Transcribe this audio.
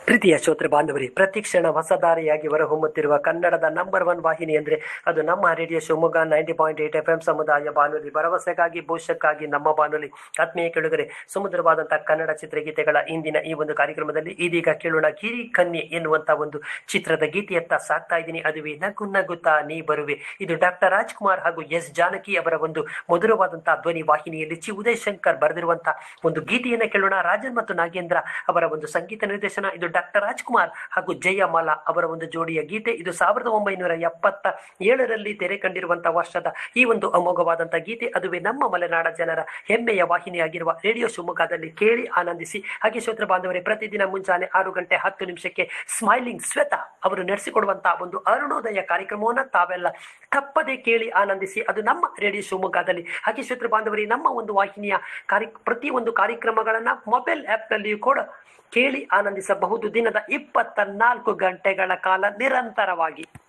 ಪ್ರೀತಿಯ ಶ್ರೋತೃ ಬಾಂಧವರಿ ಪ್ರತಿಕ್ಷಣ ಹೊಸ ದಾರಿಯಾಗಿ ಹೊರಹೊಮ್ಮುತ್ತಿರುವ ಕನ್ನಡದ ನಂಬರ್ ಒನ್ ವಾಹಿನಿ ಅಂದ್ರೆ ಅದು ನಮ್ಮ radio Shivamogga ninety point eight F M ಸಮುದಾಯ ಬಾನುಲಿ ಭರವಸೆಗಾಗಿ ಭವಿಷ್ಯಕ್ಕಾಗಿ ನಮ್ಮ ಬಾನುಲಿ ಆತ್ಮೀಯ ಕೆಳುಗರೆ ಸುಮಧುರವಾದಂತಹ ಕನ್ನಡ ಚಿತ್ರಗೀತೆಗಳ ಇಂದಿನ ಈ ಒಂದು ಕಾರ್ಯಕ್ರಮದಲ್ಲಿ ಇದೀಗ ಕೇಳೋಣ ಗಿರಿ ಕನ್ಯೆ ಎನ್ನುವಂತ ಒಂದು ಚಿತ್ರದ ಗೀತೆಯತ್ತ ಸಾಕ್ತಾ ಇದ್ದೀನಿ ಅದುವೇ ನಗು ನಗುತ್ತಾ ನೀ ಬರುವೆ ಇದು ಡಾಕ್ಟರ್ ರಾಜ್ಕುಮಾರ್ ಹಾಗೂ ಎಸ್ ಜಾನಕಿ ಅವರ ಒಂದು ಮಧುರವಾದಂತಹ ಧ್ವನಿ ವಾಹಿನಿಯಲ್ಲಿ ಚಿ ಉದಯ್ ಶಂಕರ್ ಬರೆದಿರುವಂತಹ ಒಂದು ಗೀತೆಯನ್ನ ಕೇಳೋಣ ರಾಜನ್ ಮತ್ತು ನಾಗೇಂದ್ರ ಅವರ ಒಂದು ಸಂಗೀತ ನಿರ್ದೇಶನ ಇದು ಡಾಕ್ಟರ್ ರಾಜ್ಕುಮಾರ್ ಹಾಗೂ ಜಯಮಾಲಾ ಅವರ ಒಂದು ಜೋಡಿಯ ಗೀತೆ ಇದು ಸಾವಿರದ ಒಂಬೈನೂರ ಎಪ್ಪತ್ತ ಏಳರಲ್ಲಿ ತೆರೆ ಕಂಡಿರುವಂತಹ ವರ್ಷದ ಈ ಒಂದು ಅಮೋಘವಾದಂತಹ ಗೀತೆ ಅದುವೇ ನಮ್ಮ ಮಲೆನಾಡ ಜನರ ಹೆಮ್ಮೆಯ ವಾಹಿನಿಯಾಗಿರುವ ರೇಡಿಯೋ ಶಿವಮೊಗ್ಗದಲ್ಲಿ ಕೇಳಿ ಆನಂದಿಸಿ ಹಾಗೆ ಶ್ರೋತ್ರ ಬಾಂಧವರೇ ಪ್ರತಿದಿನ ಮುಂಜಾನೆ ಆರು ಗಂಟೆ ಹತ್ತು ನಿಮಿಷಕ್ಕೆ ಸ್ಮೈಲಿಂಗ್ ಶ್ವೇತಾ ಅವರು ನಡೆಸಿಕೊಡುವಂತಹ ಒಂದು ಅರುಣೋದಯ ಕಾರ್ಯಕ್ರಮವನ್ನ ತಾವೆಲ್ಲ ತಪ್ಪದೆ ಕೇಳಿ ಆನಂದಿಸಿ ಅದು ನಮ್ಮ ರೇಡಿಯೋ ಶಿವಮೊಗ್ಗದಲ್ಲಿ ಹಾಗೆ ಶ್ರೋತ್ರ ಬಾಂಧವರೇ ನಮ್ಮ ಒಂದು ವಾಹಿನಿಯ ಕಾರ್ಯ ಪ್ರತಿಯೊಂದು ಕಾರ್ಯಕ್ರಮಗಳನ್ನ ಮೊಬೈಲ್ ಆ್ಯಪ್ನಲ್ಲಿಯೂ ಕೂಡ ಕೇಳಿ ಆನಂದಿಸಬಹುದು ದಿನದ ಇಪ್ಪತ್ತ ನಾಲ್ಕು ಗಂಟೆಗಳ ಕಾಲ ನಿರಂತರವಾಗಿ